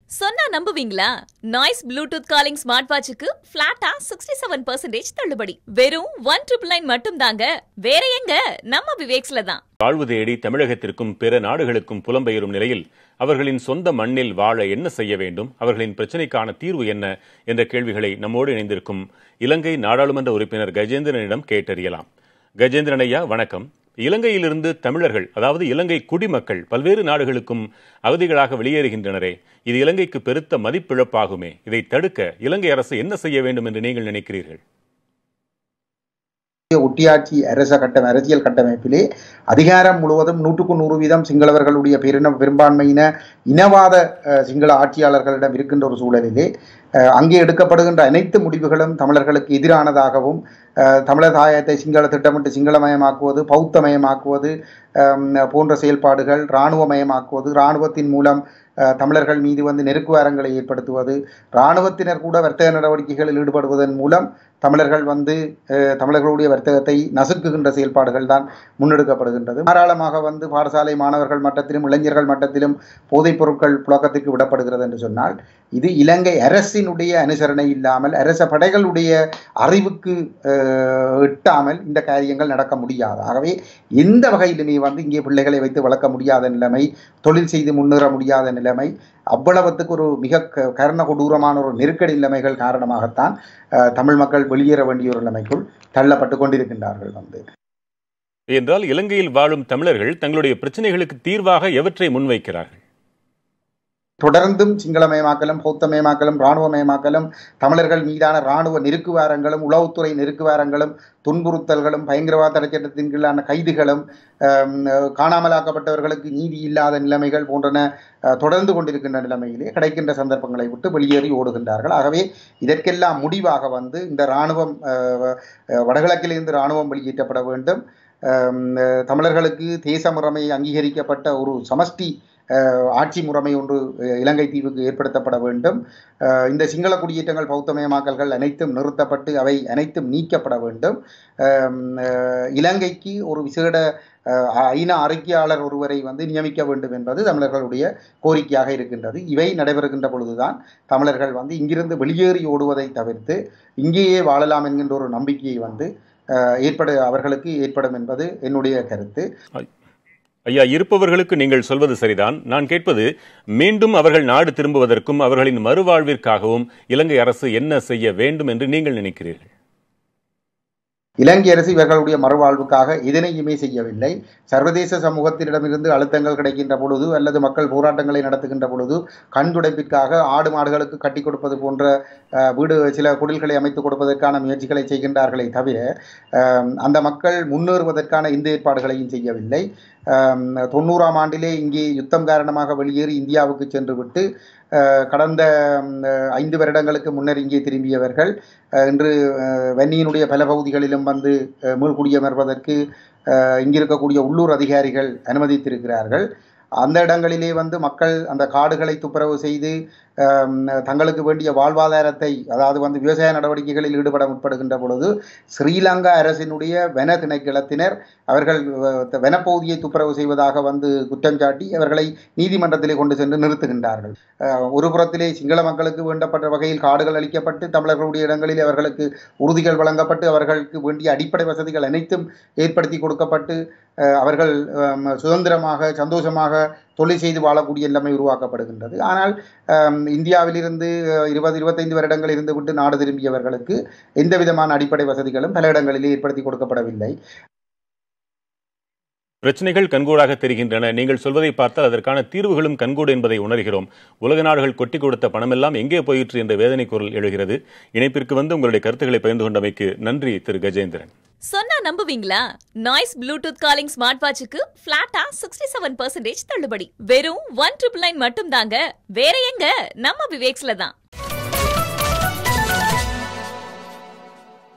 சொன்னா நம்புவீங்களா Noise Bluetooth calling smart வாட்சுக்கு பிளாட்டா சிக்ஸ்டி செவன் பர்சன்டேஜ் தள்ளுபடி வெறும் ஒன் ட்ரிபிள் நைன் மட்டும் தாங்க வேற எங்க நம்ம விவேக்ஸ்ல தான் வாழ்வு தேடி தமிழகத்திற்கும் பிற நாடுகளுக்கும் புலம்பெயரும் நிலையில் அவர்களின் சொந்த மண்ணில் வாழ என்ன செய்ய வேண்டும் அவர்களின் பிரச்சினைக்கான தீர்வு என்ன என்ற கேள்விகளை நம்மோடு இணைந்திருக்கும் இலங்கை நாடாளுமன்ற உறுப்பினர் கஜேந்திரனிடம் கேட்டறியலாம் கஜேந்திரன் ஐயா வணக்கம் இலங்கையிலிருந்து தமிழர்கள் அதாவது இலங்கை குடிமக்கள் பல்வேறு நாடுகளுக்கும் அகதிகளாக வெளியேறுகின்றனரே இது இலங்கைக்கு பெருத்த மதிப்பிழப்பாகுமே இதை தடுக்க இலங்கை அரசு என்ன செய்ய வேண்டும் என்று நீங்கள் நினைக்கிறீர்கள் ஒட்டியாட்சி அரச கட்டம் அரசியல் கட்டமைப்பிலே அதிகாரம் முழுவதும் நூற்றுக்கு நூறு வீதம் சிங்களவர்களுடைய பெருன பெரும்பான்மையின இனவாத அஹ், சிங்கள ஆட்சியாளர்களிடம் இருக்கின்ற ஒரு சூழலிலே அஹ், அங்கே எடுக்கப்படுகின்ற அனைத்து முடிவுகளும் தமிழர்களுக்கு எதிரானதாகவும் அஹ், தமிழர் தாயத்தை சிங்கள திட்டமிட்டு சிங்களமயமாக்குவது பௌத்தமயமாக்குவது அஹ், போன்ற செயல்பாடுகள் இராணுவமயமாக்குவது இராணுவத்தின் மூலம் அஹ், தமிழர்கள் மீது வந்து நெருக்குவாரங்களை ஏற்படுத்துவது இராணுவத்தினர் கூட வர்த்தக நடவடிக்கைகளில் ஈடுபடுவதன் மூலம் தமிழர்கள் வந்து அஹ், தமிழர்களுடைய வர்த்தகத்தை நசுக்குகின்ற செயல்பாடுகள் தான் முன்னெடுக்கப்படுகின்றது தாராளமாக வந்து பாடசாலை மாணவர்கள் மட்டத்திலும் இளைஞர்கள் மட்டத்திலும் போதைப் பொருட்கள் புழக்கத்திற்கு விடப்படுகிறது என்று சொன்னால் இது இலங்கை அரசினுடைய அனுசரணை இல்லாமல் அரச படைகளுடைய அறிவுக்கு அஹ், எட்டாமல் இந்த காரியங்கள் நடக்க முடியாது ஆகவே எந்த வகையிலுமே வந்து இங்கே பிள்ளைகளை வைத்து வளர்க்க முடியாத நிலைமை தொழில் செய்து முன்னேற முடியாத நிலைமை அவ்வளவத்துக்கு ஒரு மிக க- கர்ண கொடூரமான ஒரு நெருக்கடி நிலைமைகள் காரணமாகத்தான் அஹ், தமிழ் மக்கள் வெளியேற வேண்டிய ஒரு நிலைமைக்குள் தள்ளப்பட்டு கொண்டிருக்கின்றார்கள் வந்து என்றால் இலங்கையில் வாழும் தமிழர்கள் தங்களுடைய பிரச்சனைகளுக்கு தீர்வாக எவற்றை முன்வைக்கிறார்கள் தொடர்ந்தும் சிங்களமயமாக்கலும் பௌத்தமயமாக்கலும் இராணுவமயமாக்கலும் தமிழர்கள் மீதான இராணுவ நெருக்குவாரங்களும் உளவுத்துறை நெருக்குவாரங்களும் துன்புறுத்தல்களும் பயங்கரவாத தடைச்சட்டத்தின் கீழான கைதுகளும் ஆம், காணாமலாக்கப்பட்டவர்களுக்கு நீதி இல்லாத நிலைமைகள் போன்றன அஹ், தொடர்ந்து கொண்டிருக்கின்ற நிலைமையிலே கிடைக்கின்ற சந்தர்ப்பங்களை விட்டு வெளியேறி ஓடுகின்றார்கள் ஆகவே இதற்கெல்லாம் முடிவாக வந்து இந்த இராணுவம் அஹ், அஹ், வடகிழக்கிலிருந்து இராணுவம் வெளியேற்றப்பட வேண்டும் ஆம், அஹ், தமிழர்களுக்கு தேச முறைமை அங்கீகரிக்கப்பட்ட ஒரு சமஷ்டி அஹ், ஆட்சி முறைமை ஒன்று அஹ், இலங்கை தீவுக்கு ஏற்படுத்தப்பட வேண்டும் அஹ், இந்த சிங்கள குடியேற்றங்கள் பௌத்தமயமாக்கல்கள் அனைத்தும் நிறுத்தப்பட்டு அவை அனைத்தும் நீக்கப்பட வேண்டும் ஆம், அஹ், இலங்கைக்கு ஒரு விசேட அஹ், ஐநா அறிக்கையாளர் ஒருவரை வந்து நியமிக்க வேண்டும் என்பது தமிழர்களுடைய கோரிக்கையாக இருக்கின்றது இவை நடைபெறுகின்ற பொழுதுதான் தமிழர்கள் வந்து இங்கிருந்து வெளியேறி ஓடுவதை தவிர்த்து இங்கேயே வாழலாம் என்கின்ற ஒரு நம்பிக்கையை வந்து அஹ், ஏற்பட அவர்களுக்கு ஏற்படும் என்பது என்னுடைய கருத்து ஐயா இருப்பவர்களுக்கு நீங்கள் சொல்வது சரிதான் நான் கேட்பது மீண்டும் அவர்கள் நாடு திரும்புவதற்கும் அவர்களின் மறுவாழ்விற்காகவும் இலங்கை அரசு என்ன செய்ய வேண்டும் என்று நீங்கள் நினைக்கிறீர்கள் இலங்கை அரசு இவர்களுடைய மறுவாழ்வுக்காக எதனையுமே செய்யவில்லை சர்வதேச சமூகத்திடமிருந்து அழுத்தங்கள் கிடைக்கின்ற பொழுது அல்லது மக்கள் போராட்டங்களை நடத்துகின்ற பொழுது கண் துடைப்பிற்காக ஆடு மாடுகளுக்கு கட்டி கொடுப்பது போன்ற அஹ், வீடு சில குடில்களை அமைத்துக் கொடுப்பதற்கான முயற்சிகளை செய்கின்றார்களே தவிர அஹ், அந்த மக்கள் முன்னேறுவதற்கான எந்த ஏற்பாடுகளையும் செய்யவில்லை அஹ், தொண்ணூறாம் ஆண்டிலே இங்கே யுத்தம் காரணமாக வெளியேறி இந்தியாவுக்கு சென்று விட்டு அஹ், கடந்த அஹ், ஐந்து வருடங்களுக்கு முன்னர் இங்கே திரும்பியவர்கள் அஹ், இன்று அஹ், வன்னியினுடைய பல பகுதிகளிலும் வந்து அஹ், மீள்குடியமர்வதற்கு அஹ், இங்கிருக்கக்கூடிய உள்ளூர் அதிகாரிகள் அனுமதித்திருக்கிறார்கள் அந்த இடங்களிலே வந்து மக்கள் அந்த காடுகளை துப்புரவு செய்து அஹ், தங்களுக்கு வேண்டிய வாழ்வாதாரத்தை அதாவது வந்து விவசாய நடவடிக்கைகளில் ஈடுபட முற்படுகின்ற பொழுது ஸ்ரீலங்கா அரசினுடைய வன திணைக்களத்தினர் அவர்கள் அஹ், வனப்பகுதியை துப்புரவு செய்வதாக வந்து குற்றம் சாட்டி அவர்களை நீதிமன்றத்திலே கொண்டு சென்று நிறுத்துகின்றார்கள் அஹ், ஒரு புறத்திலே சிங்கள மக்களுக்கு வேண்டப்பட்ட வகையில் காடுகள் அளிக்கப்பட்டு தமிழர்களுடைய இடங்களில் அவர்களுக்கு உறுதிகள் வழங்கப்பட்டு அவர்களுக்கு வேண்டிய அடிப்படை வசதிகள் அனைத்தும் ஏற்படுத்தி கொடுக்கப்பட்டு அஹ், அவர்கள் அஹ், சுதந்திரமாக சந்தோஷமாக தொழில் செய்து வாழக்கூடிய நிலைமை உருவாக்கப்படுகின்றது ஆனால் அஹ், இந்தியாவிலிருந்து அஹ், இருபது இருபத்தைந்து வருடங்கள் இருந்து விட்டு நாடு திரும்பியவர்களுக்கு எந்த விதமான அடிப்படை வசதிகளும் பல இடங்களிலே ஏற்படுத்தி கொடுக்கப்படவில்லை பிரச்சனைகள் கண்கூடாக தெரிகின்றன நீங்கள் சொல்வதை பார்த்தால் அதற்கான தீர்வுகளும் கண்கூடு என்பதை உணர்கிறோம் உலக நாடுகள் கொட்டி கொடுத்த பணமெல்லாம் எங்கே போயிற்று என்ற வேதனை குரல் எழுகிறது இணைப்பிற்கு வந்து உங்களுடைய கருத்துக்களை பகிர்ந்து கொண்டமைக்கு நன்றி திரு கஜேந்திரன் சொன்னா நம்புவீங்களா நாய்ஸ் ப்ளூடூத் காலிங் ஸ்மார்ட் வாட்சுக்கு பிளாட்டா சிக்ஸ்டி செவன் பர்சன்டேஜ் தள்ளுபடி வெறும் ஒன் ட்ரிபிள் நைன் மட்டும் தாங்க வேற எங்க நம்ம விவேக்ஸ்ல தான்